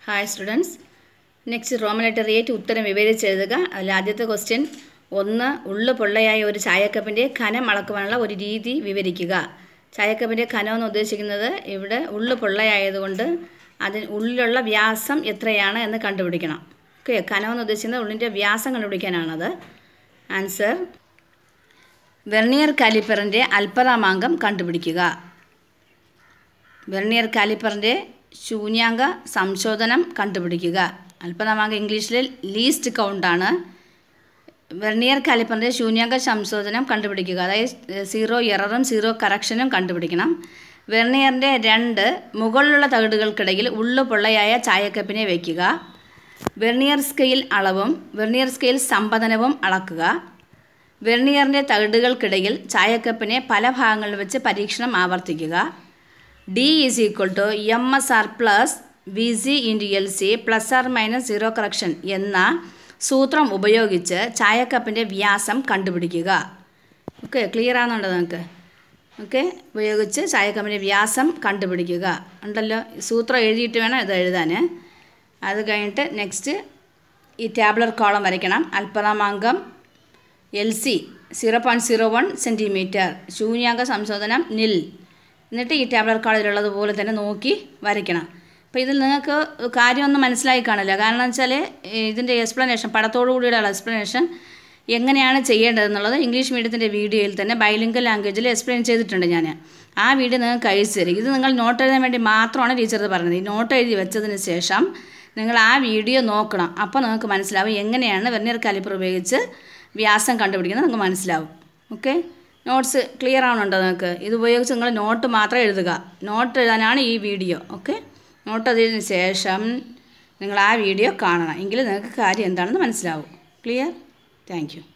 hi students next Roman letter eight ഉത്തരം വിവരിച്ചെഴുതുക അതിൽ ആദ്യത്തെ ക്വസ്റ്റ്യൻ ഒന്ന് ഉള്ളു പൊള്ളയായ ഒരു ചായക്കപ്പിൻ്റെ ഖനം അളക്കുവാനുള്ള ഒരു രീതി വിവരിക്കുക ചായക്കപ്പിൻ്റെ ഖനം എന്ന് ഉദ്ദേശിക്കുന്നത് ഇവിടെ ഉള്ളു പൊള്ളയായതുകൊണ്ട് അതിന് ഉള്ളിലുള്ള വ്യാസം എത്രയാണ് എന്ന് കണ്ടുപിടിക്കണം ഓക്കെ ഖനം എന്ന് ഉദ്ദേശിക്കുന്നത് ഉള്ളിൻ്റെ വ്യാസം കണ്ടുപിടിക്കാനാണത് ആൻസർ വെർണിയർ കാലിപ്പറിൻ്റെ അല്പതാമാങ്കം കണ്ടുപിടിക്കുക വെർണിയർ കാലിപ്പറിൻ്റെ ശൂന്യാങ്ക സംശോധനം കണ്ടുപിടിക്കുക അല്പനാമാങ്ക ഇംഗ്ലീഷിൽ ലീസ്റ്റ് കൗണ്ടാണ് വെർണിയർ കാലിപ്പറിൻ്റെ ശൂന്യാങ്ക സംശോധനം കണ്ടുപിടിക്കുക അതായത് സീറോ എററും സീറോ കറക്ഷനും കണ്ടുപിടിക്കണം വെർണിയറിൻ്റെ രണ്ട് മുകളിലുള്ള തകിടുകൾക്കിടയിൽ ഉള്ളു പൊള്ളയായ ചായക്കപ്പിനെ വയ്ക്കുക വെർണിയർ സ്കെയിൽ അളവും വെർണിയർ സ്കെയിൽ സമ്പതനവും അളക്കുക വെർണിയറിൻ്റെ തകിടുകൾക്കിടയിൽ ചായക്കപ്പിനെ പല ഭാഗങ്ങളിൽ വെച്ച് പരീക്ഷണം ആവർത്തിക്കുക D is equal to M S R plus V C into L C plus R minus zero correction എന്ന സൂത്രം ഉപയോഗിച്ച് ചായക്കപ്പിൻ്റെ വ്യാസം കണ്ടുപിടിക്കുക ഓക്കെ ക്ലിയർ ആകുന്നുണ്ടോ നിങ്ങൾക്ക് ഓക്കെ ഉപയോഗിച്ച് ചായക്കപ്പിൻ്റെ വ്യാസം കണ്ടുപിടിക്കുക ഉണ്ടല്ലോ സൂത്രം എഴുതിയിട്ട് വേണം ഇത് എഴുതാൻ അത് കഴിഞ്ഞിട്ട് നെക്സ്റ്റ് ഈ ടാബ്ലർ കോളം വരയ്ക്കണം അല്പതാമാങ്കം L C zero point zero one centimetre ശൂന്യാങ്ക സംശോധനം നിൽ എന്നിട്ട് ഈ ടാബ്ലർ കാർഡിലുള്ളതുപോലെ തന്നെ നോക്കി വരയ്ക്കണം അപ്പോൾ ഇതിൽ നിങ്ങൾക്ക് കാര്യമൊന്നും മനസ്സിലായി കാണില്ല കാരണം എന്ന് വെച്ചാൽ ഇതിൻ്റെ എക്സ്പ്ലനേഷൻ പടത്തോടു കൂടിയുള്ള എക്സ്പ്ലനേഷൻ എങ്ങനെയാണ് ചെയ്യേണ്ടതെന്നുള്ളത് ഇംഗ്ലീഷ് മീഡിയത്തിൻ്റെ വീഡിയോയിൽ തന്നെ ബൈലിംഗൽ ലാംഗ്വേജിൽ എക്സ്പ്ലെയിൻ ചെയ്തിട്ടുണ്ട് ഞാൻ ആ വീഡിയോ നിങ്ങൾക്ക് അയച്ചു തരും ഇത് നിങ്ങൾ നോട്ട് എഴുതാൻ വേണ്ടി മാത്രമാണ് ടീച്ചർ ഇത് പറഞ്ഞത് ഈ നോട്ട് എഴുതി വെച്ചതിന് ശേഷം നിങ്ങൾ ആ വീഡിയോ നോക്കണം അപ്പോൾ നിങ്ങൾക്ക് മനസ്സിലാവും എങ്ങനെയാണ് വെർണിയർ കാലിപ്പർ ഉപയോഗിച്ച് വ്യാസം കണ്ടുപിടിക്കുന്നത് നിങ്ങൾക്ക് മനസ്സിലാവും ഓക്കെ നോട്ട്സ് ക്ലിയർ ആവുന്നുണ്ടോ നിങ്ങൾക്ക് ഇത് ഉപയോഗിച്ച് നിങ്ങൾ നോട്ട് മാത്രം എഴുതുക നോട്ട് എഴുതാനാണ് ഈ വീഡിയോ ഓക്കെ നോട്ട് എഴുതിയതിന് ശേഷം നിങ്ങൾ ആ വീഡിയോ കാണണം എങ്കിൽ നിങ്ങൾക്ക് കാര്യം എന്താണെന്ന് മനസ്സിലാവും ക്ലിയർ താങ്ക്